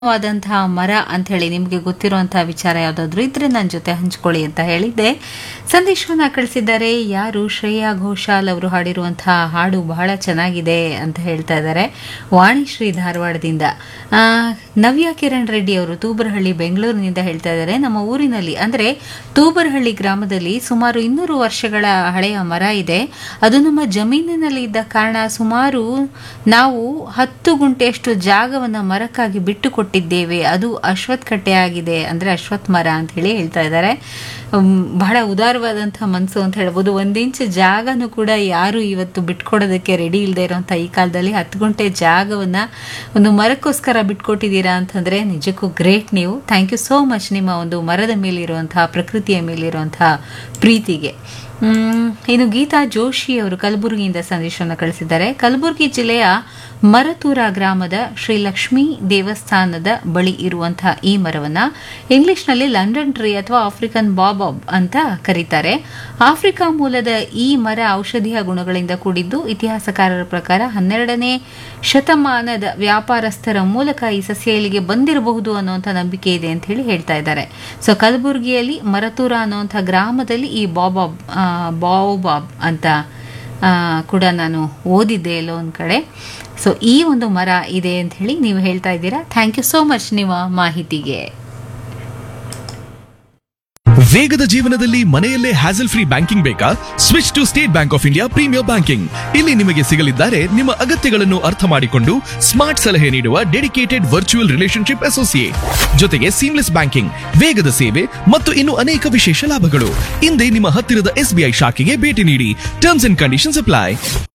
ವಾದಂತಹ ಮರ ಅಂತ ಹೇಳಿ ನಿಮಗೆ ಗೊತ್ತಿರುವಂತಹ ವಿಚಾರ ಯಾವುದಾದ್ರೂ ಇದ್ರೆ ನನ್ನ ಜೊತೆ ಹಂಚ್ಕೊಳ್ಳಿ ಅಂತ ಹೇಳಿದ್ದೆ ಸಂದೇಶವನ್ನ ಕಳಿಸಿದ್ದಾರೆ ಯಾರು ಶ್ರೇಯಾ ಘೋಷಾಲ್ ಅವರು ಹಾಡಿರುವಂತಹ ಹಾಡು ಬಹಳ ಚೆನ್ನಾಗಿದೆ ಅಂತ ಹೇಳ್ತಾ ಇದ್ದಾರೆ ವಾಣಿಶ್ರೀ ಧಾರವಾಡದಿಂದ ಆ, ನವ್ಯ ಕಿರಣ್ ರೆಡ್ಡಿ ಅವರು ತೂಬರಹಳ್ಳಿ ಬೆಂಗಳೂರಿನಿಂದ ಹೇಳ್ತಾ ಇದ್ದಾರೆ ನಮ್ಮ ಊರಿನಲ್ಲಿ ಅಂದ್ರೆ ತೂಬರಹಳ್ಳಿ ಗ್ರಾಮದಲ್ಲಿ ಸುಮಾರು ಇನ್ನೂರು ವರ್ಷಗಳ ಹಳೆಯ ಮರ ಇದೆ ಅದು ನಮ್ಮ ಜಮೀನಿನಲ್ಲಿ ಇದ್ದ ಕಾರಣ ಸುಮಾರು ನಾವು ಹತ್ತು ಗುಂಟೆಯಷ್ಟು ಜಾಗವನ್ನ ಮರಕ್ಕಾಗಿ ಬಿಟ್ಟು ಕೊಟ್ಟಿದ್ದೇವೆ ಅದು ಅಶ್ವತ್ಥ ಕಟ್ಟೆ ಆಗಿದೆ ಅಂದ್ರೆ ಅಶ್ವತ್ಥ ಮರ ಅಂತ ಹೇಳಿ ಹೇಳ್ತಾ ಇದ್ದಾರೆ ಉಮ್, ಬಹಳ ಉದಾರವಾದಂತಹ ಮನಸ್ಸು ಅಂತ ಹೇಳ್ಬೋದು ಒಂದ್ ಇಂಚ್ ಜಾಗನೂ ಕೂಡ ಯಾರು ಇವತ್ತು ಬಿಟ್ಕೊಡೋದಕ್ಕೆ ರೆಡಿ ಇಲ್ಲದೆ ಇರೋಂಥ ಈ ಕಾಲದಲ್ಲಿ ಹತ್ತು ಗುಂಟೆ ಜಾಗವನ್ನ ಒಂದು ಮರಕ್ಕೋಸ್ಕರ ಬಿಟ್ಕೊಟ್ಟಿದ್ದೀರಾ ಅಂತಂದ್ರೆ ನಿಜಕ್ಕೂ ಗ್ರೇಟ್ ನೀವು ಥ್ಯಾಂಕ್ ಯು ಸೋ ಮಚ್ ನಿಮ್ಮ ಒಂದು ಮರದ ಮೇಲಿರುವಂತಹ ಪ್ರಕೃತಿಯ ಮೇಲಿರುವಂತಹ ಪ್ರೀತಿಗೆ ಮ್, ಇನ್ನು ಗೀತಾ ಜೋಶಿ ಅವರು ಕಲಬುರಗಿಯಿಂದ ಸಂದೇಶವನ್ನು ಕಳಿಸಿದ್ದಾರೆ ಕಲಬುರಗಿ ಜಿಲ್ಲೆಯ ಮರತೂರ ಗ್ರಾಮದ ಶ್ರೀ ಲಕ್ಷ್ಮೀ ದೇವಸ್ಥಾನದ ಬಳಿ ಇರುವಂತಹ ಈ ಮರವನ್ನ ಇಂಗ್ಲಿಷ್ನಲ್ಲಿ ಲಂಡನ್ ಟ್ರೀ ಅಥವಾ ಆಫ್ರಿಕನ್ ಬಾಬಾಬ್ ಅಂತ ಕರೀತಾರೆ ಆಫ್ರಿಕಾ ಮೂಲದ ಈ ಮರ ಔಷಧೀಯ ಗುಣಗಳಿಂದ ಕೂಡಿದ್ದು ಇತಿಹಾಸಕಾರರ ಪ್ರಕಾರ ಹನ್ನೆರಡನೇ ಶತಮಾನದ ವ್ಯಾಪಾರಸ್ಥರ ಮೂಲಕ ಈ ಸಸ್ಯ ಇಲ್ಲಿಗೆ ಬಂದಿರಬಹುದು ಅನ್ನುವಂಥ ನಂಬಿಕೆ ಇದೆ ಅಂತ ಹೇಳಿ ಹೇಳ್ತಾ ಇದ್ದಾರೆ ಸೊ ಕಲಬುರಗಿಯಲ್ಲಿ ಮರತೂರ ಅನ್ನುವಂಥ ಗ್ರಾಮದಲ್ಲಿ ಈ ಬಾಬಾಬ್ ಆ, ಬಾओबाಬ್ ಅಂತ ಆ, ಕೂಡ ನಾನು ಓದಿದ್ದೆ ಎಲ್ಲೋ ಒಂದು ಕಡೆ ಸೊ ಈ ಒಂದು ಮರ ಇದೆ ಅಂತ ಹೇಳಿ ನೀವು ಹೇಳ್ತಾ ಇದ್ದೀರಾ ಥ್ಯಾಂಕ್ ಯು ಸೋ ಮಚ್ ನಿಮ್ಮ ಮಾಹಿತಿಗೆ ವೇಗದ ಜೀವನದಲ್ಲಿ ಮನೆಯಲ್ಲೇ ಹ್ಯಾಸಲ್ ಫ್ರೀ ಬ್ಯಾಂಕಿಂಗ್ ಬೇಕಾ switch to State Bank of India premier banking ಇಲ್ಲಿ ನಿಮಗೆ ಸಿಗಲಿದ್ದಾರೆ ನಿಮ್ಮ ಅಗತ್ಯಗಳನ್ನು ಅರ್ಥ ಮಾಡಿಕೊಂಡು ಸ್ಮಾರ್ಟ್ ಸಲಹೆ ನೀಡುವ ಡೆಡಿಕೇಟೆಡ್ ವರ್ಚುವಲ್ ರಿಲೇಶನ್ಶಿಪ್ ಅಸೋಸಿಯೇಟ್ ಜೊತೆಗೆ ಸೀಮ್ಲೆಸ್ ಬ್ಯಾಂಕಿಂಗ್ ವೇಗದ ಸೇವೆ ಮತ್ತು ಇನ್ನು ಅನೇಕ ವಿಶೇಷ ಲಾಭಗಳು ಹಿಂದೆ ನಿಮ್ಮ ಹತ್ತಿರದ ಎಸ್ಬಿಐ ಶಾಖೆಗೆ ಭೇಟಿ ನೀಡಿ ಟರ್ಮ್ಸ್ ಅಂಡ್ ಕಂಡೀಷನ್ಸ್ ಅಪ್ಲೈ